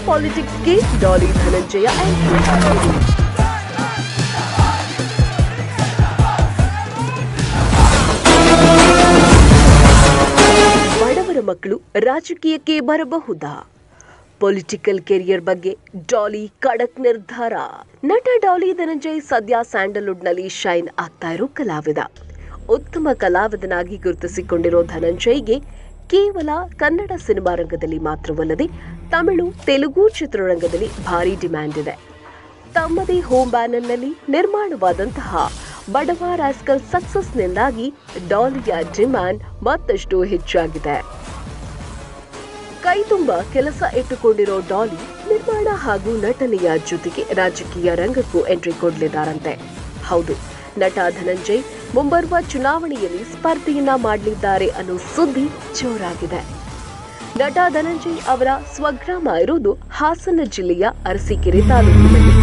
ಪಾಲಿಟಿಕ್ಸ್ಗೆ Daali Dhananjaya entry. ಬಡವರ ಮಕ್ಕಳು ರಾಜಕೀಯಕ್ಕೆ ಬರಬಹುದಾ ಪೊಲಿಟಿಕಲ್ ಕೆರಿಯರ್ ಬಗ್ಗೆ ಡಾಲಿ ಖಡಕ್ ನಿರ್ಧಾರ ನಟ ಡಾಲಿ ಧನಂಜಯ್ ಸದ್ಯ ಸ್ಯಾಂಡಲ್ವುಡ್ನಲ್ಲಿ ಶೈನ್ ಆಗ್ತಾ ಇರೋ ಕಲಾವಿದ ಉತ್ತಮ ಕಲಾವಿದನಾಗಿ ಗುರುತಿಸಿಕೊಂಡಿರೋ ಧನಂಜಯ್ಗೆ ಕೇವಲ ಕನ್ನಡ ಸಿನಿಮಾ ರಂಗದಲ್ಲಿ ಮಾತ್ರವಲ್ಲದೆ ತಮಿಳು ತೆಲುಗು ಚಿತ್ರರಂಗದಲ್ಲಿ ಭಾರಿ ಡಿಮ್ಯಾಂಡ್ ಇದೆ ತಮ್ಮದೇ ಹೋಮ್ ಬ್ಯಾನರ್ನಲ್ಲಿ ನಿರ್ಮಾಣವಾದಂತಹ ಬಡವ ರಾಸ್ಕಲ್ ಸಕ್ಸಸ್ನಿಂದಾಗಿ ಡಾಲಿಯ ಡಿಮ್ಯಾಂಡ್ ಮತ್ತಷ್ಟು ಹೆಚ್ಚಾಗಿದೆ ಕೈ ತುಂಬ ಕೆಲಸ ಇಟ್ಟುಕೊಂಡಿರೋ ಡಾಲಿ ನಿರ್ಮಾಣ ಹಾಗೂ ನಟನೆಯ ಜೊತೆಗೆ ರಾಜಕೀಯ ರಂಗಕ್ಕೂ ಎಂಟ್ರಿ ಕೊಡಲಿದ್ದಾರಂತೆ ಹೌದು ನಟ ಧನಂಜಯ್ ಮುಂಬರುವ ಚುನಾವಣೆಯಲ್ಲಿ ಸ್ಪರ್ಧೆಯನ್ನ ಮಾಡಲಿದ್ದಾರೆ ಅನ್ನೋ ಸುದ್ದಿ ಜೋರಾಗಿದೆ ನಟ ಧನಂಜಯ್ ಅವರ ಸ್ವಗ್ರಾಮ ಇರುವುದು ಹಾಸನ ಜಿಲ್ಲೆಯ ಅರಸೀಕೆರೆ ತಾಲೂಕಿನಲ್ಲಿ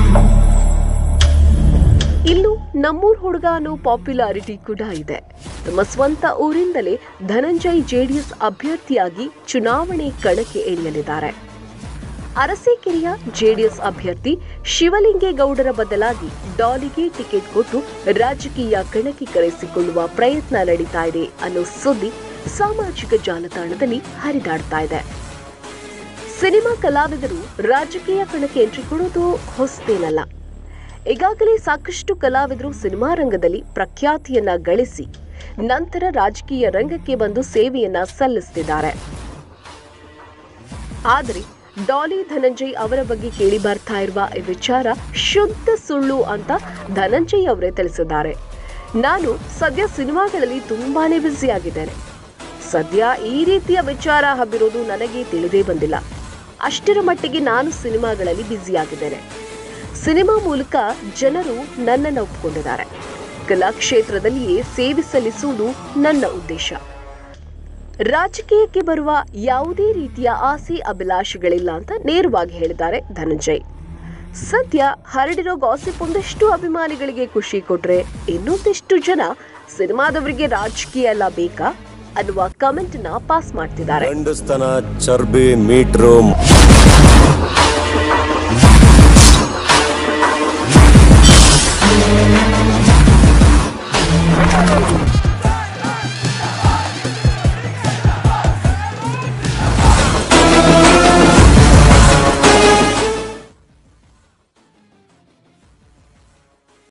ಇಲ್ಲೂ ನಮ್ಮೂರ್ ಹುಡುಗ ಅನ್ನೋ ಪಾಪ್ಯುಲಾರಿಟಿ ಕೂಡ ಇದೆ ತಮ್ಮ ಸ್ವಂತ ಊರಿಂದಲೇ ಧನಂಜಯ್ ಜೆಡಿಎಸ್ ಅಭ್ಯರ್ಥಿಯಾಗಿ ಚುನಾವಣೆ ಕಣಕ್ಕೆ ಇಳಿಯಲಿದ್ದಾರೆ ಅರಸೀಕೆರೆಯ ಜೆಡಿಎಸ್ ಅಭ್ಯರ್ಥಿ ಶಿವಲಿಂಗೇಗೌಡರ ಬದಲಾಗಿ ಡಾಲಿಗೆ ಟಿಕೆಟ್ ಕೊಟ್ಟು ರಾಜಕೀಯ ಕಣಕ್ಕೆ ಕರೆಸಿಕೊಳ್ಳುವ ಪ್ರಯತ್ನ ನಡೀತಾ ಇದೆ ಅನ್ನೋ ಸುದ್ದಿ ಸಾಮಾಜಿಕ ಜಾಲತಾಣದಲ್ಲಿ ಹರಿದಾಡ್ತಾ ಇದೆ ಸಿನಿಮಾ ಕಲಾವಿದರು ರಾಜಕೀಯ ಕಣಕ್ಕೆ ಎಂಟ್ರಿ ಕೊಡೋದು ಹೊಸತೇನಲ್ಲ ಈಗಾಗಲೇ ಸಾಕಷ್ಟು ಕಲಾವಿದರು ಸಿನಿಮಾ ರಂಗದಲ್ಲಿ ಪ್ರಖ್ಯಾತಿಯನ್ನ ಗಳಿಸಿ ನಂತರ ರಾಜಕೀಯ ರಂಗಕ್ಕೆ ಬಂದು ಸೇವೆಯನ್ನ ಸಲ್ಲಿಸುತ್ತಿದ್ದಾರೆ ಆದರೆ ಡಾಲಿ ಧನಂಜಯ್ ಅವರ ಬಗ್ಗೆ ಕೇಳಿ ಬರ್ತಾ ಇರುವ ಈ ವಿಚಾರ ಶುದ್ಧ ಸುಳ್ಳು ಅಂತ ಧನಂಜಯ್ ಅವರೇ ತಿಳಿಸಿದ್ದಾರೆ ನಾನು ಸದ್ಯ ಸಿನಿಮಾಗಳಲ್ಲಿ ತುಂಬಾನೇ ಬ್ಯುಸಿ ಆಗಿದ್ದೇನೆ ಸದ್ಯ ಈ ರೀತಿಯ ವಿಚಾರ ಹಬ್ಬಿರೋದು ನನಗೆ ತಿಳಿದೇ ಬಂದಿಲ್ಲ ಅಷ್ಟರ ಮಟ್ಟಿಗೆ ನಾನು ಸಿನಿಮಾಗಳಲ್ಲಿ ಬ್ಯುಸಿಯಾಗಿದ್ದೇನೆ ಸಿನಿಮಾ ಮೂಲಕ ಜನರು ನನ್ನನ್ನು ಒಪ್ಪಿಕೊಂಡಿದ್ದಾರೆ ಕಲಾಕ್ಷೇತ್ರದಲ್ಲಿಯೇ ಸೇವೆ ಸಲ್ಲಿಸುವುದು ನನ್ನ ಉದ್ದೇಶ ರಾಜಕೀಯಕ್ಕೆ ಬರುವ ಯಾವುದೇ ರೀತಿಯ ಆಸೆ ಅಭಿಲಾಷೆಗಳಿಲ್ಲ ಅಂತ ನೇರವಾಗಿ ಹೇಳಿದ್ದಾರೆ ಧನಂಜಯ್ ಸದ್ಯ ಹರಡಿರೋ ಗಾಸಿಪ್ ಒಂದಷ್ಟು ಅಭಿಮಾನಿಗಳಿಗೆ ಖುಷಿ ಕೊಟ್ರೆ ಇನ್ನೊಂದಿಷ್ಟು ಜನ ಸಿನಿಮಾದವರಿಗೆ ರಾಜಕೀಯ ಎಲ್ಲ ಬೇಕಾ ಅನ್ನುವ ಕಮೆಂಟ್ ನ ಪಾಸ್ ಮಾಡ್ತಿದ್ದಾರೆ ಗಂಡಸ್ತನ ಚರ್ಬಿ ಮೀಟ್ರು